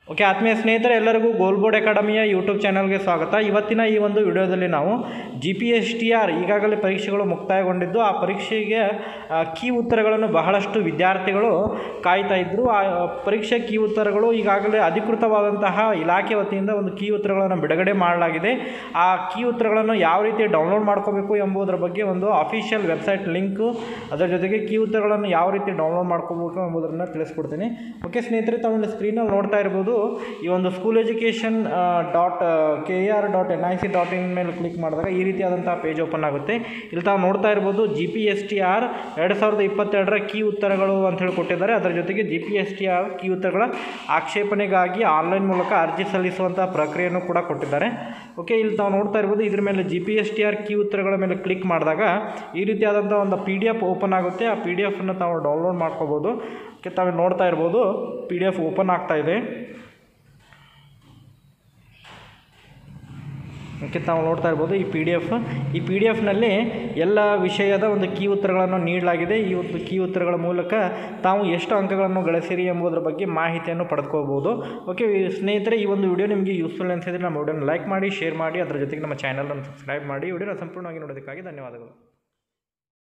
okay ಆತ್ಮೀಯ ಸ್ನೇಹಿತರೆ ಎಲ್ಲರಿಗೂ ಗೋಲ್ ಬೋರ್ಡ್ ಅಕಾಡೆಮಿಯ ಯೂಟ್ಯೂಬ್ ಚಾನಲ್ಗೆ ಸ್ವಾಗತ ಇವತ್ತಿನ ಈ ಒಂದು ವಿಡಿಯೋದಲ್ಲಿ ನಾವು G P S T R ಈಗಾಗಲೇ ಪರೀಕ್ಷೆಗಳು ಮುಕ್ತಾಯಗೊಂಡಿದ್ದು ಆ ಪರೀಕ್ಷೆಗೆ ಆ, ಕೀ ಉತ್ತರಗಳನ್ನು ಬಹಳಷ್ಟು ವಿದ್ಯಾರ್ಥಿಗಳು ಕಾಯ್ತಾ ಇದ್ದರು ಆ ಪರೀಕ್ಷೆ ಕೀ ಉತ್ತರಗಳು ಈಗಾಗಲೇ ಅಧಿಕೃತವಾದಂತಹ ಇಲಾಖೆ ವತಿಯಿಂದ ಒಂದು ಕೀ ಉತ್ತರಗಳನ್ನು ಬಿಡುಗಡೆ ಮಾಡಲಾಗಿದೆ ಆ ಕೀ ಉತ್ತರಗಳನ್ನು ಯಾವ ರೀತಿ ಡೌನ್ಲೋಡ್ ಮಾಡ್ಕೋಬೇಕು ಎಂಬುದರ ಬಗ್ಗೆ ಒಂದು ಅಫಿಷಿಯಲ್ ವೆಬ್ಸೈಟ್ ಲಿಂಕು ಅದರ ಜೊತೆಗೆ ಕೀ ಉತ್ತರಗಳನ್ನು ಯಾವ ರೀತಿ ಡೌನ್ಲೋಡ್ ಮಾಡ್ಕೋಬೇಕು ಎಂಬುದನ್ನು ತಿಳಿಸ್ಕೊಡ್ತೀನಿ ಓಕೆ ಸ್ನೇಹಿತರೆ ತಾವು ಇಲ್ಲಿ ಸ್ಕ್ರೀನಲ್ಲಿ ನೋಡ್ತಾ ಇರ್ಬೋದು ಈ ಒಂದು school education dot K R dot N I C dot in ಮೇಲೆ ಕ್ಲಿಕ್ ಮಾಡಿದಾಗ ಈ ರೀತಿಯಾದಂಥ ಪೇಜ್ ಓಪನ್ ಆಗುತ್ತೆ ಇಲ್ಲಿ ತಾವು ನೋಡ್ತಾ ಇರ್ಬೋದು G P S T R ಎರಡು ಸಾವಿರದ ಇಪ್ಪತ್ತೆರಡರ ಕೀ ಉತ್ತರಗಳು ಅಂತ ಹೇಳಿ ಕೊಟ್ಟಿದ್ದಾರೆ ಅದರ ಜೊತೆಗೆ G P S T R key ಉತ್ತರಗಳ ಆಕ್ಷೇಪಣೆಗಾಗಿ ಆನ್ಲೈನ್ ಮೂಲಕ ಅರ್ಜಿ ಸಲ್ಲಿಸುವಂಥ ಪ್ರಕ್ರಿಯೆಯನ್ನು ಕೂಡ ಕೊಟ್ಟಿದ್ದಾರೆ ಓಕೆ ಇಲ್ಲಿ ತಾವು ನೋಡ್ತಾ ಇರ್ಬೋದು ಇದ್ರ ಮೇಲೆ G P S T R key ಉತ್ತರಗಳ ಮೇಲೆ ಕ್ಲಿಕ್ ಮಾಡಿದಾಗ ಈ ರೀತಿಯಾದಂಥ ಒಂದು ಪಿ ಡಿ ಎಫ್ ಓಪನ್ ಆಗುತ್ತೆ ಆ ಪಿ ಡಿ ಎಫನ್ನು ತಾವು ಡೌನ್ಲೋಡ್ ಮಾಡ್ಕೋಬೋದು ಓಕೆ ತಾವು ನೋಡ್ತಾ ಇರ್ಬೋದು ಪಿ ಡಿ ಎಫ್ ಓಪನ್ ಆಗ್ತಾ ಇದೆ ಓಕೆ ತಾವು ನೋಡ್ತಾ ಇರ್ಬೋದು ಈ ಪಿ ಡಿ ಎಫ್ ಈ ಪಿ ಡಿ ಎಫ್ನಲ್ಲಿ ಎಲ್ಲ ವಿಷಯದ ಒಂದು ಕೀ ಉತ್ತರಗಳನ್ನು ನೀಡಲಾಗಿದೆ ಈ ಒಂದು ಕೀ ಉತ್ತರಗಳ ಮೂಲಕ ತಾವು ಎಷ್ಟು ಅಂಕಗಳನ್ನು ಗಳಿಸಿರಿ ಎಂಬುದರ ಬಗ್ಗೆ ಮಾಹಿತಿಯನ್ನು ಪಡೆದುಕೋಬೋದು ಓಕೆ ಈ ಸ್ನೇಹಿತರೆ ಈ ಒಂದು ವಿಡಿಯೋ ನಿಮಗೆ ಯೂಸ್ಫುಲ್ ಅನಿಸಿದ್ರೆ ನಮ್ಮ ವಿಡಿಯೋನ ಲೈಕ್ ಮಾಡಿ ಶೇರ್ ಮಾಡಿ ಅದರ ಜೊತೆಗೆ ನಮ್ಮ ಚಾನಲನ್ನು ಸಬ್ಸ್ಕ್ರೈಬ್ ಮಾಡಿ ವಿಡಿಯೋನ ಸಂಪೂರ್ಣವಾಗಿ ನೋಡೋದಕ್ಕಾಗಿ ಧನ್ಯವಾದಗಳು